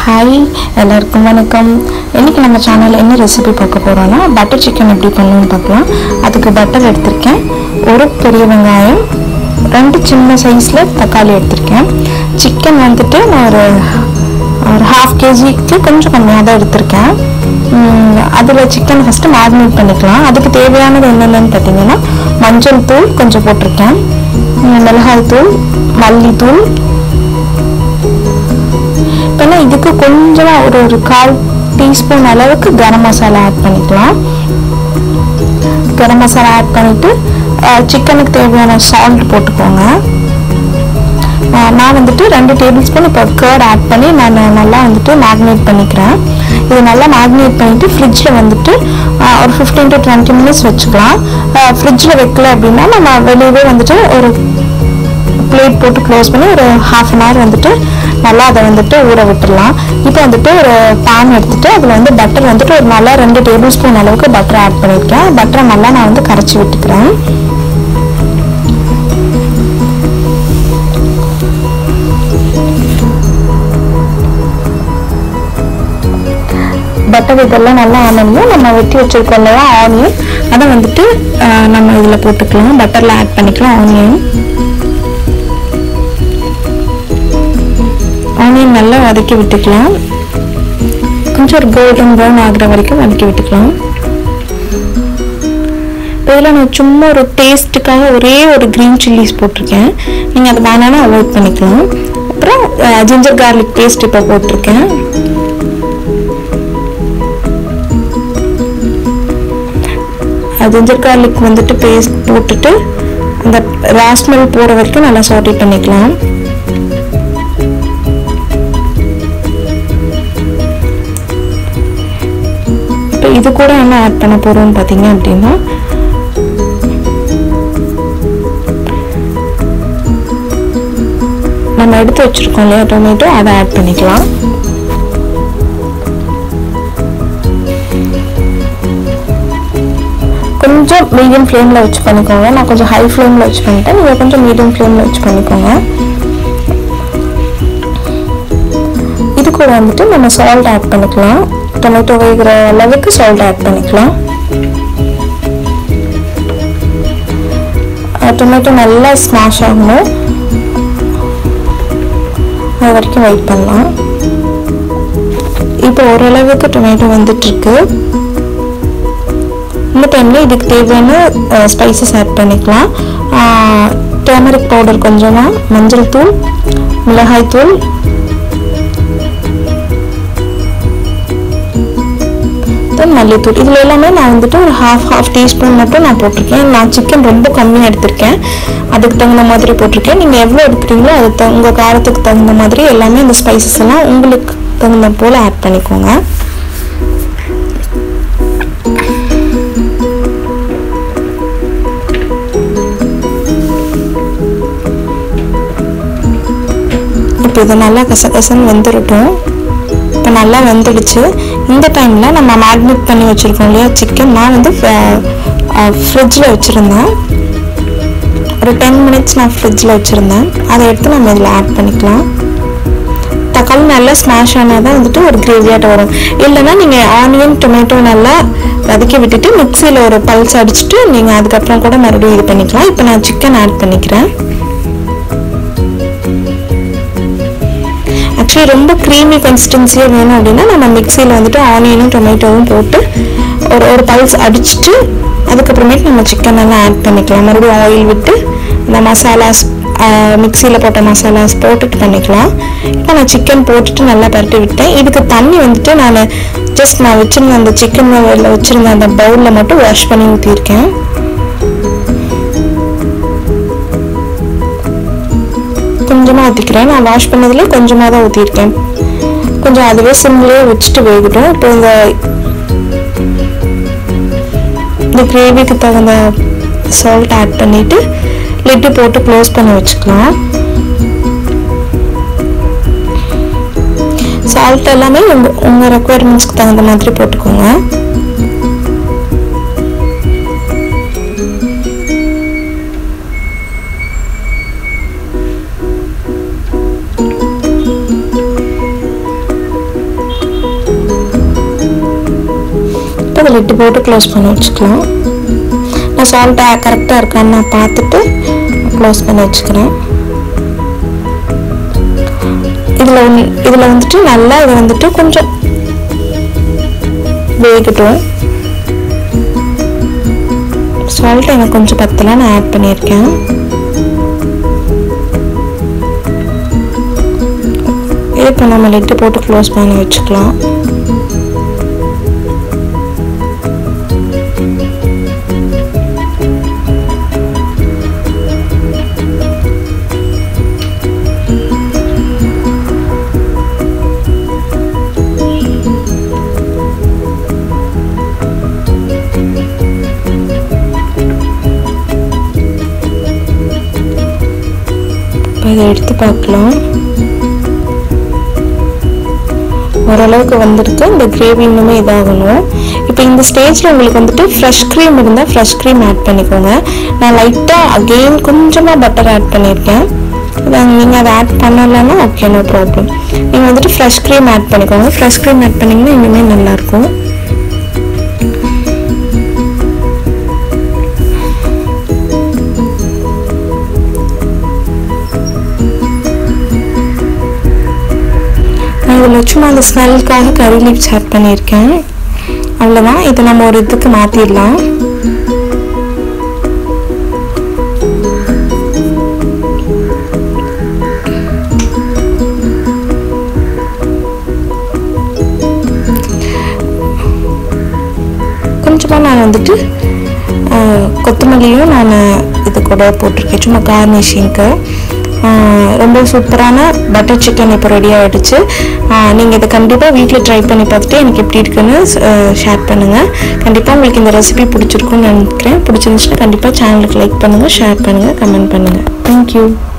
hi எல்லாருக்கும் வணக்கம் இன்றைக்கி நம்ம சேனலில் என்ன ரெசிபி பார்க்க போகிறோன்னா பட்டர் சிக்கன் எப்படி பண்ணணும்னு பார்க்கலாம் அதுக்கு பட்டர் எடுத்திருக்கேன் ஒரு பெரிய வெங்காயம் ரெண்டு சின்ன சைஸில் தக்காளி எடுத்திருக்கேன் சிக்கன் வந்துட்டு நான் ஒரு ஒரு ஹாஃப் கேஜிக்கு கொஞ்சம் கம்மியாக தான் எடுத்திருக்கேன் அதில் சிக்கன் ஃபஸ்ட்டு மேரினேட் பண்ணிக்கலாம் அதுக்கு தேவையானது என்னென்னு பார்த்தீங்கன்னா மஞ்சள் தூள் கொஞ்சம் போட்டிருக்கேன் உம், மிளகாய் தூள் மல்லித்தூள் இப்போனா இதுக்கு கொஞ்சமாக ஒரு ஒரு கால் டீஸ்பூன் அளவுக்கு கரம் மசாலா ஆட் பண்ணிக்கலாம் கரம் மசாலா ஆட் பண்ணிவிட்டு சிக்கனுக்கு தேவையான சால்ட் போட்டுக்கோங்க அஹ் நான் வந்துட்டு ரெண்டு டேபிள் ஸ்பூன் இப்போ கேர்ட் ஆட் பண்ணி நான் நல்லா வந்துட்டு மேக்னேட் பண்ணிக்கிறேன் இது நல்லா மேக்னேட் பண்ணிவிட்டு ஃப்ரிட்ஜில் வந்துட்டு அஹ் ஒரு ஃபிஃப்டீன் டு டுவெண்ட்டி மினிட்ஸ் வச்சுக்கலாம் ஃப்ரிட்ஜில் வைக்கல அப்படின்னா நம்ம வெளியவே வந்துட்டு ஒரு பிளேட் போட்டு க்ளோஸ் பண்ணி ஒரு ஹாஃப் அன் ஹவர் வந்துட்டு நல்லா அதை வந்துட்டு ஊற விட்டுடலாம் இப்போ வந்துட்டு ஒரு பேன் எடுத்துட்டு அதில் வந்து பட்டர் வந்துட்டு ஒரு நல்லா ரெண்டு டேபிள் ஸ்பூன் அளவுக்கு பட்டர் ஆட் பண்ணியிருக்கேன் பட்டரை நல்லா நான் வந்து கரைச்சி விட்டுக்கிறேன் பட்டர் இதெல்லாம் நல்லா ஆனதையும் நம்ம வெட்டி வச்சிருக்கோம் இல்லையா ஆனியன் அதை வந்துட்டு அஹ், நம்ம இதில் போட்டுக்கலாம் பட்டரில் ஆட் பண்ணிக்கலாம் ஆனியன் ஆனியன் நல்லா வதக்கி விட்டுக்கலாம் கொஞ்சம் ஒரு கோல்டன் ப்ரௌன் ஆகுற வரைக்கும் வதக்கி விட்டுக்கலாம் இதில் நான் சும்மா ஒரு டேஸ்ட்டுக்காக ஒரே ஒரு க்ரீன் சில்லிஸ் போட்டிருக்கேன் நீங்கள் அதை வேணாலும் அவாய்ட் பண்ணிக்கலாம் அப்புறம் ஜிஞ்சர் கார்லிக் பேஸ்ட் இப்போ போட்டிருக்கேன் ஜிஞ்சர் கார்லிக் வந்துட்டு பேஸ்ட் போட்டுட்டு அந்த ராஸ்மெல் போகிற வரைக்கும் நல்லா சாட்டி பண்ணிக்கலாம் இப்போ இது கூட என்ன ஆட் பண்ண போகிறோம்னு பார்த்தீங்க அப்படின்னா நம்ம எடுத்து வச்சிருக்கோம் இல்லையா டொமேட்டோ அதை ஆட் பண்ணிக்கலாம் கொஞ்சம் மீடியம் ஃப்ளேமில் வச்சு பண்ணிக்கோங்க நான் கொஞ்சம் ஹை ஃப்ளேமில் வச்சு பண்ணிட்டேன் நீங்கள் கொஞ்சம் மீடியம் ஃப்ளேமில் வச்சு பண்ணிக்கோங்க இது கூட வந்துட்டு நம்ம சால்ட் ஆட் பண்ணிக்கலாம் டொமேட்டோ வேகிற அளவுக்கு சால்ட் ஆட் பண்ணிக்கலாம் டொமேட்டோ நல்லா ஸ்மாஷ் ஆகணும் அது வரைக்கும் வெயிட் பண்ணலாம் இப்போ ஓரளவுக்கு டொமேட்டோ வந்துட்டுருக்கு இந்த டைமில் இதுக்கு தேவையான ஸ்பைசஸ் ஆட் பண்ணிக்கலாம் டர்மரிக் பவுடர் கொஞ்சமாக மஞ்சள் தூள் மிளகாய் தூள் தென் மல்லித்தூள் இதில் எல்லாமே நான் வந்துட்டு ஒரு ஹாஃப் ஹாஃப் டீஸ்பூன் மட்டும் நான் போட்டிருக்கேன் நான் சிக்கன் ரொம்ப கம்மியாக எடுத்திருக்கேன் அதுக்கு தகுந்த மாதிரி போட்டிருக்கேன் நீங்கள் எவ்வளோ எடுக்கிறீங்களோ அது த உங்கள் காரத்துக்கு தகுந்த மாதிரி எல்லாமே இந்த ஸ்பைசஸ் எல்லாம் உங்களுக்கு தகுந்த போல் ஆட் பண்ணிக்கோங்க இப்போ இது நல்லா கசகசன்னு வெந்துடட்டும் இப்போ நல்லா வெந்துடுச்சு இந்த டைமில் நம்ம மேக்னேட் பண்ணி வச்சுருக்கோம் இல்லையா சிக்கன் நான் வந்து ஃப்ரிட்ஜில் வச்சுருந்தேன் ஒரு டென் மினிட்ஸ் நான் ஃப்ரிட்ஜில் வச்சுருந்தேன் அதை எடுத்து நம்ம இதில் ஆட் பண்ணிக்கலாம் தக்காளி நல்லா ஸ்மாஷ் ஆனால் தான் வந்துட்டு ஒரு கிரேவியாட்ட வரும் இல்லைன்னா நீங்கள் ஆனியன் டொமேட்டோ நல்லா வதக்கி விட்டுட்டு மிக்சியில் ஒரு பல்ஸ் அடிச்சுட்டு நீங்கள் அதுக்கப்புறம் கூட மறுபடியும் இது பண்ணிக்கலாம் இப்போ நான் சிக்கன் ஆட் பண்ணிக்கிறேன் ஆக்சுவலி ரொம்ப க்ரீமி கன்சிஸ்டன்சியாக வேணும் அப்படின்னா நம்ம மிக்சியில் வந்துட்டு ஆனியனும் டொமேட்டோவும் போட்டு ஒரு ஒரு பல்ஸ் அடிச்சுட்டு அதுக்கப்புறமேட்டு நம்ம சிக்கன் எல்லாம் ஆட் பண்ணிக்கலாம் மறுபடியும் ஆயில் விட்டு இந்த மசாலாஸ் மிக்சியில் போட்ட மசாலாஸ் போட்டுட்டு பண்ணிக்கலாம் இப்போ நான் சிக்கன் போட்டுட்டு நல்லா பரட்டி விட்டேன் இதுக்கு தண்ணி வந்துட்டு நான் ஜஸ்ட் நான் வச்சுருந்த அந்த சிக்கன் வச்சுருந்த அந்த பவுலில் மட்டும் வாஷ் பண்ணி ஊற்றிருக்கேன் கொஞ்சமாக ஊற்றிக்கிறேன் நான் வாஷ் பண்ணதுல கொஞ்சமாக தான் ஊற்றிருக்கேன் கொஞ்சம் அதுவே சிம்லேயே வச்சுட்டு வேகட்டும் இப்போ இந்த இந்த கிரேவிக்கு தகுந்த சால்ட் ஆட் பண்ணிவிட்டு லிட்டு போட்டு க்ளோஸ் பண்ணி வச்சுக்கலாம் சால்ட் எல்லாமே உங்கள் உங்கள் ரெக்குவயர்மெண்ட்ஸ்க்கு தகுந்த மாதிரி போட்டுக்கோங்க லிட்டு போட்டு க்ளோஸ் பண்ணி வச்சுக்கலாம் நான் சால்ட்டை கரெக்டாக இருக்கான்னு நான் பார்த்துட்டு க்ளோஸ் பண்ணி வச்சுக்கிறேன் இதில் இதில் வந்துட்டு நல்லா இது வந்துட்டு கொஞ்சம் வேகட்டும் சால்ட் எனக்கு கொஞ்சம் பத்தல நான் ஆட் பண்ணியிருக்கேன் இப்போ நம்ம லிட்டு போட்டு க்ளோஸ் பண்ணி வச்சுக்கலாம் இப்போ இதை எடுத்து பார்க்கலாம் ஓரளவுக்கு வந்துருக்கு இந்த கிரேவி இன்னுமே இதாகணும் இப்போ இந்த ஸ்டேஜில் உங்களுக்கு வந்துட்டு ஃப்ரெஷ் க்ரீம் இருந்தால் ஃப்ரெஷ் க்ரீம் ஆட் பண்ணிக்கோங்க நான் லைட்டாக அகெயின் கொஞ்சமாக பட்டர் ஆட் பண்ணியிருக்கேன் நீங்கள் அதை ஆட் பண்ணலைன்னா ஓகே நோ ப்ராப்ளம் நீங்கள் வந்துட்டு ஃப்ரெஷ் க்ரீம் ஆட் பண்ணிக்கோங்க ஃப்ரெஷ் க்ரீம் ஆட் பண்ணிங்கன்னா இன்னுமே நல்லாயிருக்கும் நான் இதில் சும்மா அந்த ஸ்மெல்லுக்காக கறி லீவ்ஸ் ஆட் பண்ணியிருக்கேன் அவ்வளோதான் இதை நம்ம ஒரு இதுக்கு மாற்றிடலாம் கொஞ்சமாக நான் வந்துட்டு ஆஹ், கொத்தமல்லியும் நான் இது கூட போட்டிருக்கேன் சும்மா கார்னிஷிங்க்கு ரொம்ப சூப்பரான பட்டர் சிக்கன் இப்போ ரெடி ஆகிடுச்சு நீங்கள் இதை கண்டிப்பாக வீட்டில் ட்ரை பண்ணி பார்த்துட்டு எனக்கு எப்படி இருக்குன்னு ஷேர் பண்ணுங்கள் கண்டிப்பாக உங்களுக்கு இந்த ரெசிபி பிடிச்சிருக்குன்னு நினைக்கிறேன் பிடிச்சிருந்துச்சுன்னா கண்டிப்பாக சேனலுக்கு லைக் பண்ணுங்கள் ஷேர் பண்ணுங்கள் கமெண்ட் பண்ணுங்கள் தேங்க்யூ